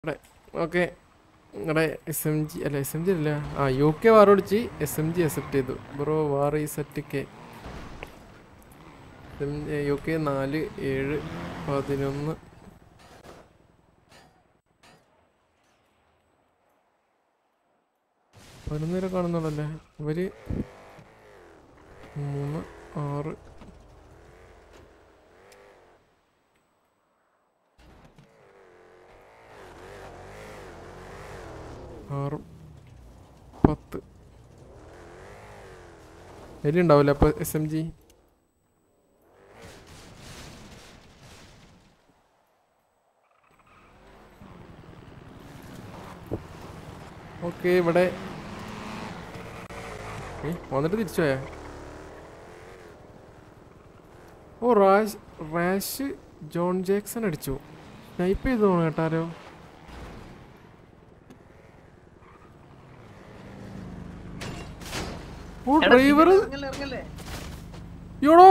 ഇവിടെ ഓക്കെ നിങ്ങളുടെ S M G അല്ല എസ് എം ജി അല്ല ആ യു കെ വാർ ഒടിച്ച് എസ് എം ജി അക്സെപ്റ്റ് ചെയ്തു ബ്രോ വാർ ഈ സെറ്റ് കെ യു കെ നാല് ഏഴ് പതിനൊന്ന് പതിനൊന്ന് വരെ കാണുന്നുള്ളല്ലേ ഇവര് മൂന്ന് ആറ് ആറ് പത്ത് എലി ഉണ്ടാവില്ല അപ്പൊ എസ് എം ജി ഓക്കെ ഇവിടെ ഏ, വന്നിട്ട് തിരിച്ചു പോയാ ഓ റാഷ് റാഷ് ജോൺ ജാക്സൺ അടിച്ചു സ്നൈപ്പ് ചെയ്തു തോന്നുന്നു കേട്ടാരോ ഓ ഡ്രൈവർ ഇറങ്ങല്ലേ ഇറങ്ങല്ലേ യോടോ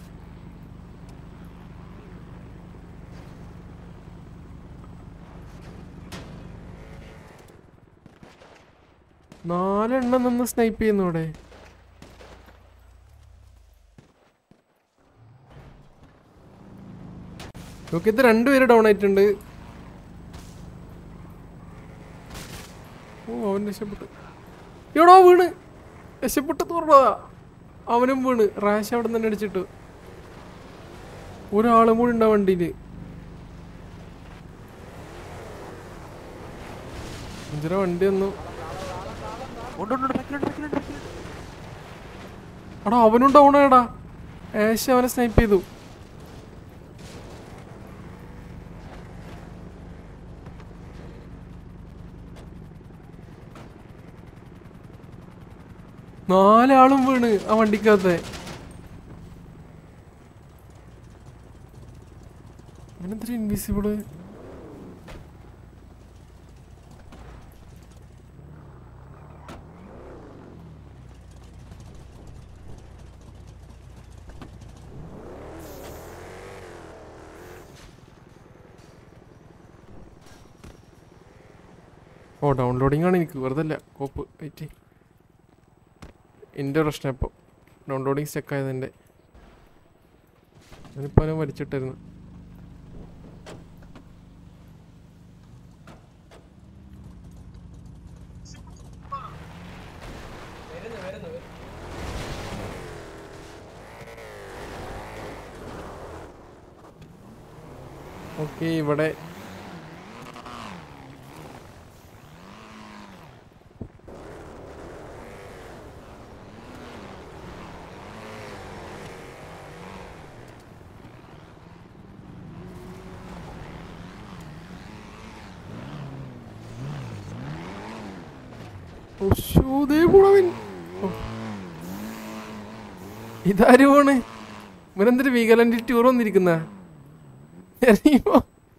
നാലെണ്ണം നിന്ന് സ്നൈപ്പ് ചെയ്യുന്നു ഇവിടെ നോക്കി ഇത് രണ്ടുപേര് ഡൗൺ ആയിട്ടുണ്ട് ഓ അവൻ രക്ഷപ്പെട്ടു എവിടോ വീണ് രക്ഷപ്പെട്ട് തുറന്നതാ അവനും വീണ് റാഷ് അവിടെ തന്നെ അടിച്ചിട്ടു ഒരാളും കൂടി ഉണ്ടാവും വണ്ടിയില് അഞ്ചര വണ്ടി ഒന്നും എടാ അവനും ഡൗൺ ആയടാ ഏഷ് അവനെ സ്നൈപ്പ് ചെയ്തു നാലാളും വീണ് ആ വണ്ടിക്കകത്തെ അവനെന്തൊരു ഇൻവിസിബിള് ഓ ഡൗൺലോഡിംഗ് ആണ് എനിക്ക് വെറുതെ അല്ല കോപ്പ് വെയിറ്റ് എൻ്റെ പ്രശ്നം ഇപ്പോൾ ഡൗൺലോഡിങ് സ്റ്റക്ക് ആയതിൻ്റെ ഞാനിപ്പോൾ അവനെ വലിച്ചിട്ടായിരുന്നു ഓക്കെ ഇവിടെ ഓ, ശ്ശോ, ദേ പോണവൻ. ഓ. ഇതാര് പോണ് ഇവനെന്തൊരു വീഗാലാൻഡ് ടൂർ വന്നിരിക്കുന്ന ഇറങ്ങിപ്പോ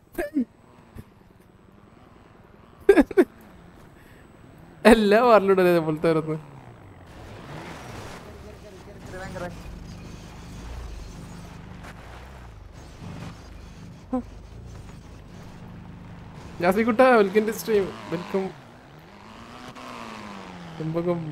എല്ലാ വാറിലൂടെ അതേപോലത്തെ ഓരോന്ന് ജാസിക്കുട്ട welcome to stream welcome Chembakam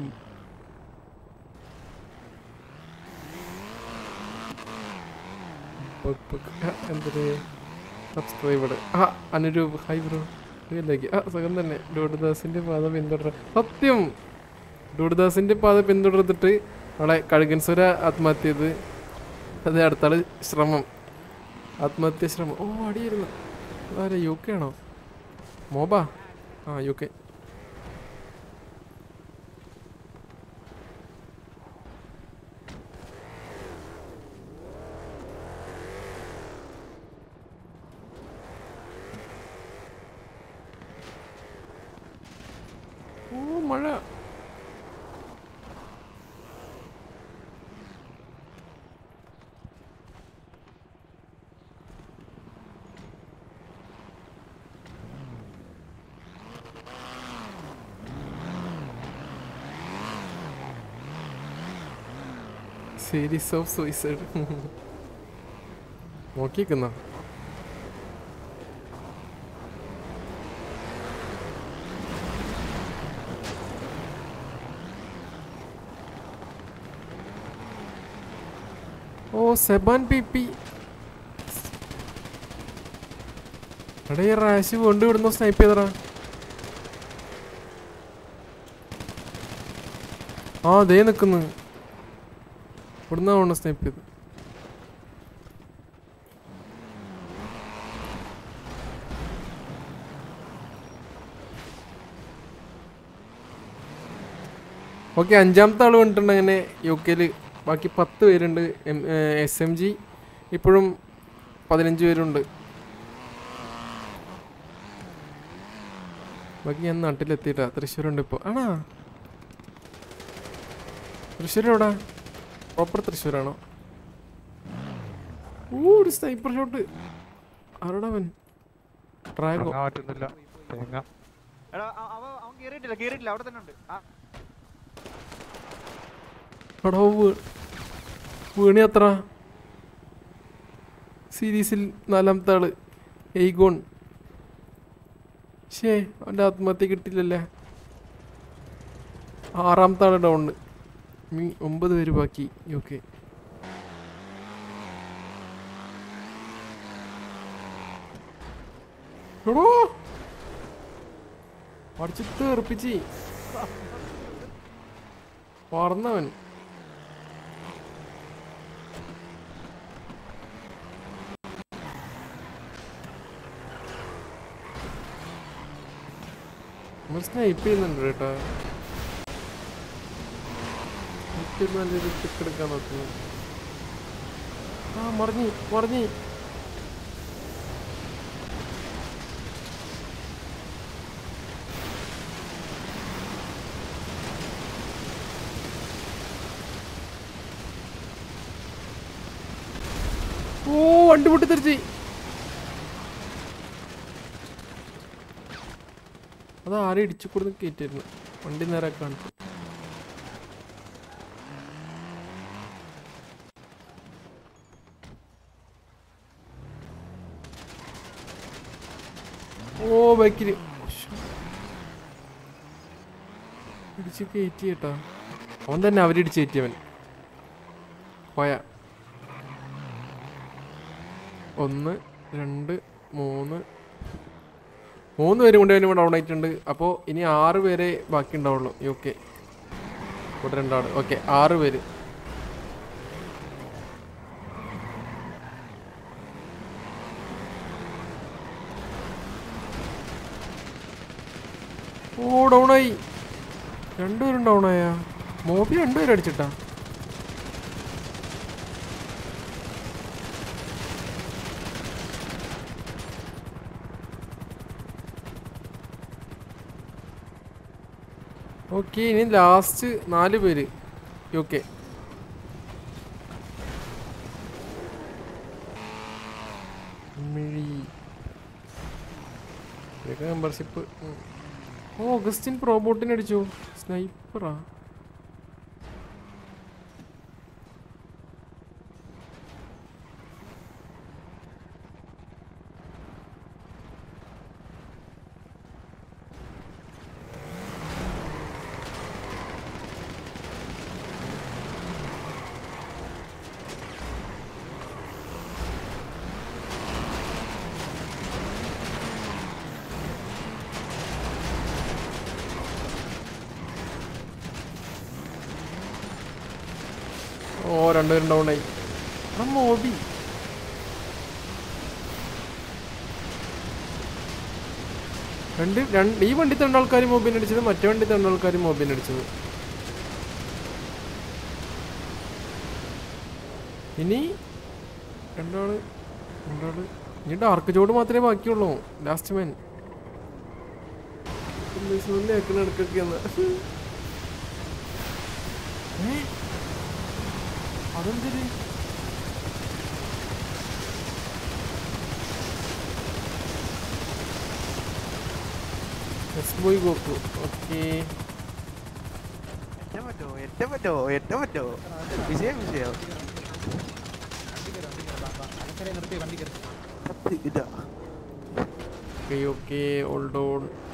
എന്തൊരു സബ്സ്ക്രൈബർ ആ അനുരൂപ് ഹൈ ബ്രോ ഇതിലേക്ക് ആ സുഖം തന്നെ ഡൂഡ്ദാസിന്റെ പാത പിന്തുടര സത്യം ഡൂഡ്ദാസിന്റെ പാത പിന്തുടർന്നിട്ട് അവളെ കഴുകൻസുര ആത്മഹത്യ ചെയ്ത് അത് അടുത്താള് ശ്രമം ആത്മഹത്യ ശ്രമം ഓ അടിയിരുന്നു അതാരാ യു കെ ആണോ മോബാ ആ യു കെ ഓ മഴ സീരീസ് ഓഫ് സൂയിസൈഡ് നോക്കിക്കുന്ന ഓ സെബാൻ പി പി എടാ ഈ റാഷ് കൊണ്ട് വിടുന്ന സ്നൈപ്പ് ചെയ്തടാ ആ ദേ നിക്കുന്നു ഇവിടുന്ന വേണം സ്നൈപ്പ് ചെയ്ത് ഓക്കെ അഞ്ചാമത്തെ ആൾ വന്നിട്ടുണ്ട് അങ്ങനെ യു കെയിൽ ബാക്കി പത്ത് പേരുണ്ട് എം എസ് എം ജി ഇപ്പോഴും പതിനഞ്ച് പേരുണ്ട് ബാക്കി ഞാൻ നാട്ടിലെത്തിയിട്ടാ തൃശ്ശൂരുണ്ട് ഇപ്പോൾ ആണാ തൃശ്ശൂർ എവിടെ പ്രോപ്പർ തൃശ്ശൂരാണോ ഓ ഒരു സ്നൈപ്പർ ഷോട്ട് ആരോടവൻ ട്രാഗോ ഇറങ്ങാൻ പറ്റുന്നില്ല തേങ്ങ എടാ അ- അവ അവൻ കേറിയിട്ടില്ല കേറിയിട്ടില്ല അവിടെ തന്നെ ഉണ്ട് ആ, എടോ വീണി അത്ര സീരീസിൽ നാലാമത്തെ ആള് എയ്ഗോൺ ഷേ അവൻ്റെ ആത്മഹത്യ കിട്ടില്ലല്ലേ ആറാമത്തെ ആള് ഡൗണ് മീ ഒമ്പത് പേര് ബാക്കി യു കെ എടോ അടിച്ച് തെറിപ്പിച്ച് പറന്നവൻ നമ്മൾ സ്നൈപ്പ് ചെയ്യുന്നുണ്ട് കേട്ടോ എനിക്ക് നല്ലൊരു പിക്ക് എടുക്കാൻ നോക്കുന്നു ആ മറിഞ്ഞി മറിഞ്ഞി ഓ വണ്ടി പൊട്ടി തെറിച്ച് അത് ആരെ ഇടിച്ചു കൊടുന്ന് കയറ്റിയിരുന്നു വണ്ടി നേരെ കാണിച്ചു ഓ ബൈക്കില് ഇടിച്ച് കയറ്റി കേട്ടാ അവൻ തന്നെ അവരിടിച്ച് കയറ്റിയവൻ പോയ ഒന്ന് രണ്ട് മൂന്ന് മൂന്ന് പേരും കൊണ്ട് ഇവിടെ ഡൗൺ ആയിട്ടുണ്ട് അപ്പോൾ ഇനി ആറ് പേരെ ബാക്കി ഉണ്ടാവുള്ളൂ യു കെ ഇവിടെ രണ്ടാള് ഓക്കെ ആറ് പേര് ഓ ഡൗൺ ആയി രണ്ടുപേരും ഡൗൺ ആയാ മോബി രണ്ടുപേരും അടിച്ചിട്ടാ ഓക്കെ ഇനി ലാസ്റ്റ് നാല് പേര് യു കെ മിഴി ഇതൊക്കെ മെമ്പർഷിപ്പ് ഓ ഓഗസ്റ്റിൻ പ്രോബോട്ടിന് അടിച്ചു സ്നൈപ്പറാ ഓ രണ്ടുപേരും ഡൗൺ ആയി എടാ മോബി രണ്ട് രണ്ട് ഈ വണ്ടി രണ്ടാൾക്കാർ മൊബൈൽ അടിച്ചത് മറ്റേ വണ്ടി രണ്ടാൾക്കാർ മൊബൈൽ അടിച്ചത് ഇനി രണ്ടാള് രണ്ടാള് ഇനി ഡാർക്ക് ജോഡ് മാത്രമേ ബാക്കിയുള്ളൂ ലാസ്റ്റ് മാൻ ഇടക്കൊക്കെ ഏ അതെന്തൊരു ബോയ് ഗോക്കു ഓക്കെ എന്നെ പറ്റോ എന്നെ പറ്റോ എന്നെ പറ്റോ വിഷയം വിഷയം സത്യം ഇതാ ഓക്കെ ഓക്കെ ഓൾഡ് ഓൺ